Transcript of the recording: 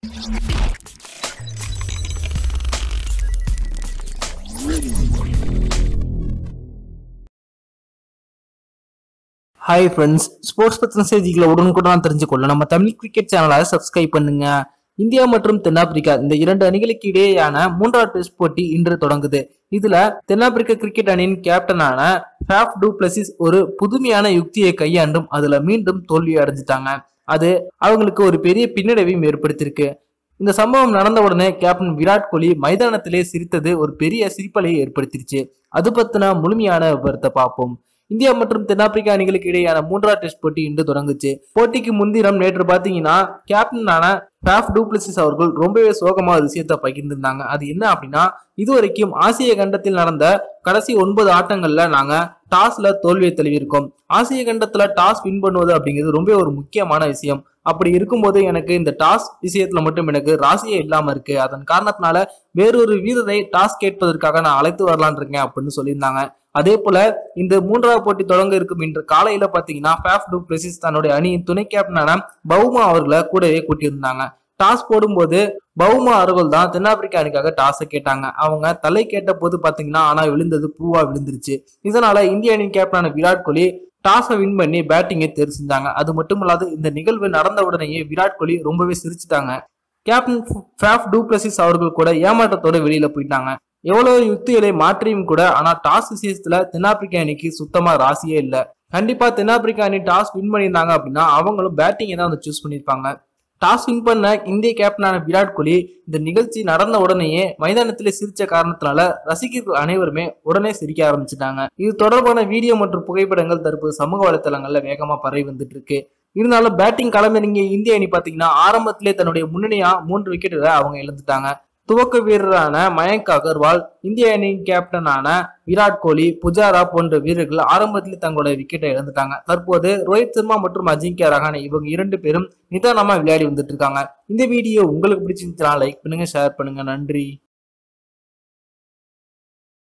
hi friends sports பத்தின செய்திகளை உடனுக்குடன் தெரிஞ்சுக்கொள்ள நம்ம தமிழ் கிரிக்கெட் சேனலை சப்ஸ்கிரைப் பண்ணுங்க இந்தியா மற்றும் தென்னாப்பிரிக்கா இந்த இரண்டு அணிகளுக்கு இடையேயான மூன்றாவது டெஸ்ட் போட்டி இன்று தொடங்குது இதுல தென்னாப்பிரிக்க கிரிக்கெட் அணியின் கேப்டனான ஃபேஃப் டூ பிளஸிஸ் ஒரு புதுமையான யுக்தியை கையாண்டும் அதுல மீண்டும் தோல்வி அடைஞ்சிட்டாங்க அது அவங்களுக்கு ஒரு பெரிய பின்னடைவையும் ஏற்படுத்தியிருக்கு இந்த சம்பவம் நடந்த உடனே கேப்டன் விராட் கோலி மைதானத்திலே சிரித்தது ஒரு பெரிய சிரிப்பலையை ஏற்படுத்திருச்சு அது பத்தின முழுமையான விவரத்தை பார்ப்போம் இந்தியா மற்றும் தென்னாப்பிரிக்கா அணிகளுக்கு இடையேயான மூன்றாவது டெஸ்ட் போட்டி இன்று தொடங்குச்சு போட்டிக்கு முன்தினம் நேற்று பாத்தீங்கன்னா கேப்டனான ஃபேஃப் டூப்ளிசிஸ் அவர்கள் ரொம்பவே சோகமா ஒரு விஷயத்த பகிர்ந்திருந்தாங்க அது என்ன அப்படின்னா இதுவரைக்கும் ஆசிய கண்டத்தில் நடந்த கடைசி ஒன்பது ஆட்டங்கள்ல நாங்க டாஸ்ல தோல்வியை தழுவியிருக்கோம் ஆசிய கண்டத்துல டாஸ் வின் பண்ணுவது அப்படிங்கிறது ரொம்ப ஒரு முக்கியமான விஷயம் அப்படி இருக்கும்போது எனக்கு இந்த டாஸ் விஷயத்துல மட்டும் எனக்கு ராசியே இல்லாம இருக்கு அதன் காரணத்தினால வேறொரு வீரரை டாஸ் கேட்பதற்காக நான் அழைத்து வரலான் இருக்கேன் அப்படின்னு சொல்லியிருந்தாங்க அதே போல இந்த மூன்றாவது போட்டி தொடங்க இருக்கும் இன்று காலையில பாத்தீங்கன்னா ஃபேஃப் டு பிரெசிஸ் தன்னுடைய அணியின் துணை கேப்டனான பவுமா அவர்களை கூடவே கூட்டியிருந்தாங்க டாஸ் போடும்போது பவுமா அவர்கள் தான் தென்னாப்பிரிக்கா அணிக்காக டாஸை கேட்டாங்க அவங்க தலை கேட்ட போது பாத்தீங்கன்னா ஆனா விழுந்தது பூவா விழுந்துருச்சு இதனால இந்திய அணியின் கேப்டனான விராட் கோலி டாஸை வின் பண்ணி பேட்டிங்கை தேர்வு செஞ்சாங்க அது மட்டும் இல்லாது இந்த நிகழ்வு நடந்த உடனேயே விராட் கோலி ரொம்பவே சிரிச்சுட்டாங்க கேப்டன் ஃபேஃப் டூப்ளசிஸ் அவர்கள் கூட ஏமாற்றத்தோட வெளியில போயிட்டாங்க எவ்வளவு யுக்திகளை மாற்றியும் கூட ஆனா டாஸ் விஷயத்துல தென்னாப்பிரிக்கா அணிக்கு சுத்தமா ராசியே இல்ல கண்டிப்பா தென்னாப்பிரிக்கா அணி டாஸ் வின் பண்ணியிருந்தாங்க அப்படின்னா அவங்களும் பேட்டிங்கை தான் வந்து சூஸ் பண்ணியிருப்பாங்க டாஸ் வின் பண்ண இந்திய கேப்டனான விராட் கோலி இந்த நிகழ்ச்சி நடந்த உடனேயே மைதானத்திலே சிரிச்ச காரணத்தினால ரசிகர்கள் அனைவருமே உடனே சிரிக்க ஆரம்பிச்சிட்டாங்க இது தொடர்பான வீடியோ மற்றும் புகைப்படங்கள் தற்போது சமூக வலைத்தளங்கள்ல வேகமா பரவி வந்துட்டு இருக்கு இருந்தாலும் பேட்டிங் களமிறங்கிய இந்திய அணி பாத்தீங்கன்னா ஆரம்பத்திலே தன்னுடைய முன்னணியா மூன்று விக்கெட்டுகளை அவங்க இழந்துட்டாங்க துவக்க வீரரான மயங்க் அகர்வால் இந்திய அணியின் கேப்டனான விராட் கோலி புஜாரா போன்ற வீரர்கள் ஆரம்பத்தில் தங்களோட விக்கெட்டை இழந்துட்டாங்க தற்போது ரோஹித் சர்மா மற்றும் அஜிங்கியா ரஹானே இவங்க இரண்டு பேரும் நிதானமா விளையாடி வந்துட்டு இருக்காங்க இந்த வீடியோ உங்களுக்கு பிடிச்சிருந்துச்சுன்னா லைக் பண்ணுங்க ஷேர் பண்ணுங்க நன்றி